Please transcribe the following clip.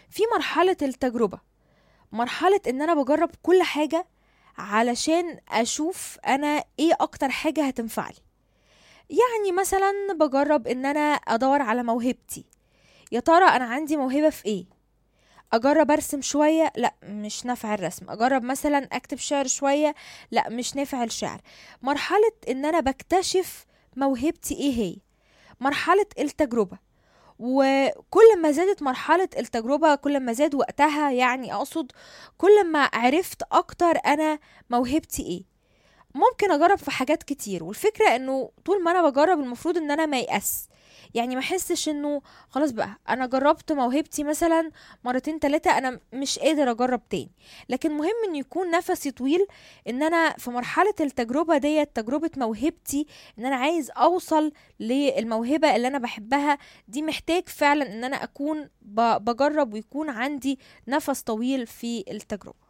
في مرحلة التجربة مرحلة ان انا بجرب كل حاجة علشان اشوف انا ايه اكتر حاجة هتنفعلي يعني مثلا بجرب ان انا ادور على موهبتي يا ترى انا عندي موهبة في ايه اجرب ارسم شوية لا مش نافع الرسم اجرب مثلا اكتب شعر شوية لا مش نافع الشعر مرحلة ان انا بكتشف موهبتي ايه هي مرحلة التجربة وكل ما زادت مرحلة التجربة كل ما زاد وقتها يعني أقصد كل ما عرفت أكتر أنا موهبتي إيه ممكن أجرب في حاجات كتير والفكرة إنه طول ما أنا بجرب المفروض إن أنا ما يأس يعني ما احسش انه خلاص بقى انا جربت موهبتي مثلا مرتين تلاتة انا مش قادر اجرب تاني لكن مهم ان يكون نفسي طويل ان انا في مرحلة التجربة ديت تجربة موهبتي ان انا عايز اوصل للموهبة اللي انا بحبها دي محتاج فعلا ان انا اكون ب- بجرب ويكون عندي نفس طويل في التجربة